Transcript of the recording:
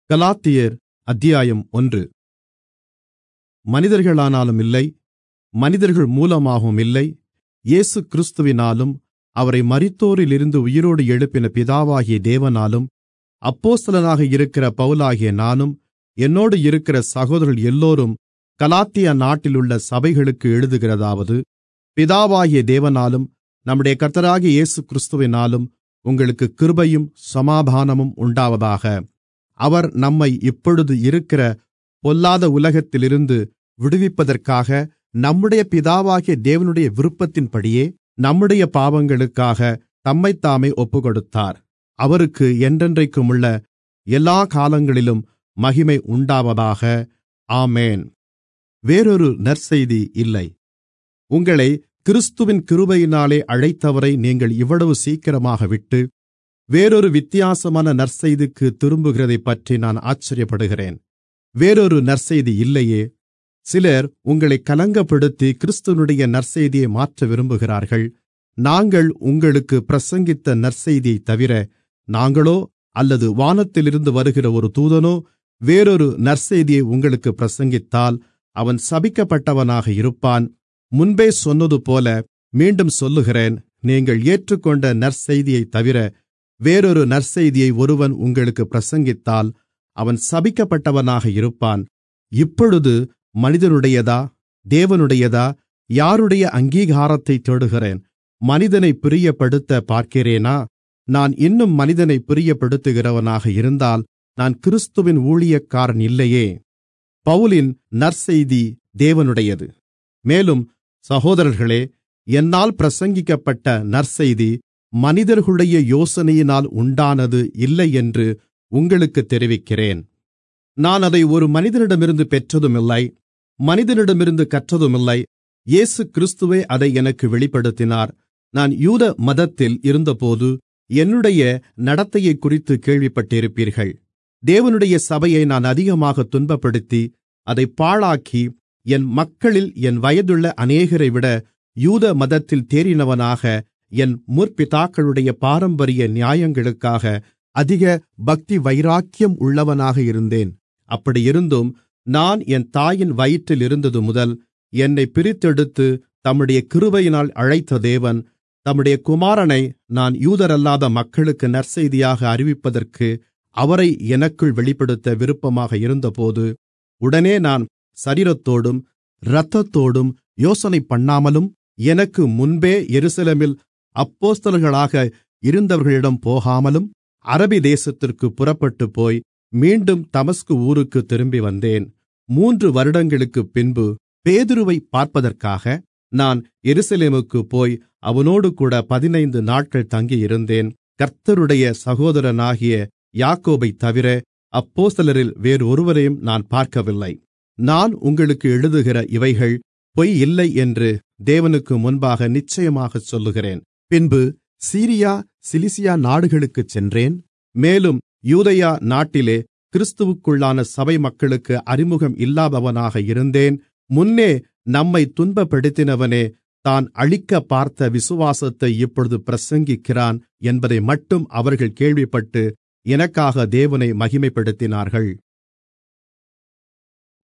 கலாத்தியர் அத்தியாயம் ஒன்று மனிதர்களானாலும் இல்லை மனிதர்கள் மூலமாகவும் இல்லை இயேசுகிறிஸ்துவினாலும் அவரை மரித்தோரிலிருந்து உயிரோடு எழுப்பின பிதாவாகிய தேவனாலும் அப்போஸ்தலனாக இருக்கிற பவுலாகிய நானும் என்னோடு இருக்கிற சகோதரர்கள் எல்லோரும் கலாத்தியா நாட்டிலுள்ள சபைகளுக்கு எழுதுகிறதாவது பிதாவாகிய தேவனாலும் நம்முடைய கர்த்தராகிய இயேசுகிறிஸ்துவினாலும் உங்களுக்கு கிருபையும் சமாதானமும் உண்டாவதாக அவர் நம்மை இப்பொழுது இருக்கிற பொல்லாத உலகத்திலிருந்து விடுவிப்பதற்காக நம்முடைய பிதாவாகிய தேவனுடைய விருப்பத்தின்படியே நம்முடைய பாவங்களுக்காக தம்மைத்தாமே ஒப்புக்கொடுத்தார் அவருக்கு என்றென்றைக்குமுள்ள எல்லா காலங்களிலும் மகிமை உண்டாவதாக ஆமென் வேறொரு நற்செய்தி இல்லை உங்களை கிறிஸ்துவின் கிருபையினாலே அழைத்தவரை நீங்கள் இவ்வளவு சீக்கிரமாக விட்டு வேறொரு வித்தியாசமான நற்செய்திக்கு திரும்புகிறதைப்பற்றி நான் ஆச்சரியப்படுகிறேன் வேறொரு நற்செய்தி இல்லையே சிலர் உங்களை கலங்கப்படுத்தி கிறிஸ்துவனுடைய நற்செய்தியை மாற்ற விரும்புகிறார்கள் நாங்கள் உங்களுக்கு பிரசங்கித்த நற்செய்தியைத் தவிர நாங்களோ அல்லது வானத்திலிருந்து வருகிற ஒரு தூதனோ வேறொரு நற்செய்தியை உங்களுக்கு பிரசங்கித்தால் அவன் சபிக்கப்பட்டவனாக இருப்பான் முன்பே சொன்னதுபோல மீண்டும் சொல்லுகிறேன் நீங்கள் ஏற்றுக்கொண்ட நற்செய்தியைத் தவிர வேறொரு நற்செய்தியை ஒருவன் உங்களுக்கு பிரசங்கித்தால் அவன் சபிக்கப்பட்டவனாக இருப்பான் இப்பொழுது மனிதனுடையதா தேவனுடையதா யாருடைய அங்கீகாரத்தை தேடுகிறேன் மனிதனை பிரியப்படுத்த பார்க்கிறேனா நான் இன்னும் மனிதனை பிரியப்படுத்துகிறவனாக இருந்தால் நான் கிறிஸ்துவின் ஊழியக்காரன் இல்லையே பவுலின் நற்செய்தி தேவனுடையது மேலும் சகோதரர்களே என்னால் பிரசங்கிக்கப்பட்ட நற்செய்தி மனிதர்களுடைய யோசனையினால் உண்டானது இல்லை என்று உங்களுக்குத் தெரிவிக்கிறேன் நான் அதை ஒரு மனிதனிடமிருந்து பெற்றதுமில்லை மனிதனிடமிருந்து கற்றதுமில்லை இயேசு கிறிஸ்துவே அதை எனக்கு வெளிப்படுத்தினார் நான் யூத மதத்தில் இருந்தபோது என்னுடைய நடத்தையைக் குறித்து கேள்விப்பட்டிருப்பீர்கள் தேவனுடைய சபையை நான் அதிகமாக துன்பப்படுத்தி அதை பாழாக்கி என் மக்களில் என் வயதுள்ள அநேகரைவிட யூத மதத்தில் தேறினவனாக என் முற்பிதாக்களுடைய பாரம்பரிய நியாயங்களுக்காக அதிக பக்தி வைராக்கியம் உள்ளவனாக இருந்தேன் அப்படியிருந்தும் நான் என் தாயின் வயிற்றில் இருந்தது முதல் என்னை பிரித்தெடுத்து தம்முடைய கிருபையினால் அழைத்த தேவன் தம்முடைய குமாரனை நான் யூதரல்லாத மக்களுக்கு நற்செய்தியாக அறிவிப்பதற்கு அவரை எனக்குள் வெளிப்படுத்த விருப்பமாக இருந்தபோது உடனே நான் சரீரத்தோடும் இரத்தத்தோடும் யோசனை பண்ணாமலும் எனக்கு முன்பே எருசலேமில் அப்போஸ்தலர்களாக இருந்தவர்களிடம் போகாமலும் அரபி தேசத்திற்கு புறப்பட்டுப் போய் மீண்டும் தமஸ்கு ஊருக்கு திரும்பி வந்தேன் மூன்று வருடங்களுக்குப் பின்பு பேதுருவை பார்ப்பதற்காக நான் எருசலேமுக்குப் போய் அவனோடு கூட பதினைந்து நாட்கள் தங்கியிருந்தேன் கர்த்தருடைய சகோதரனாகிய யாக்கோபைத் தவிர அப்போஸ்தலரில் வேறொருவரையும் நான் பார்க்கவில்லை நான் உங்களுக்கு எழுதுகிற இவைகள் பொய் இல்லை என்று தேவனுக்கு முன்பாக நிச்சயமாகச் சொல்லுகிறேன் பின்பு சீரியா சிலிசியா நாடுகளுக்குச் சென்றேன் மேலும் யூதயா நாட்டிலே கிறிஸ்துவுக்குள்ளான சபை மக்களுக்கு அறிமுகம் இல்லாதவனாக இருந்தேன் முன்னே நம்மை துன்பப்படுத்தினவனே தான் அழிக்கப் பார்த்த விசுவாசத்தை இப்பொழுது பிரசங்கிக்கிறான் என்பதை மட்டும் அவர்கள் கேள்விப்பட்டு எனக்காக தேவனை மகிமைப்படுத்தினார்கள்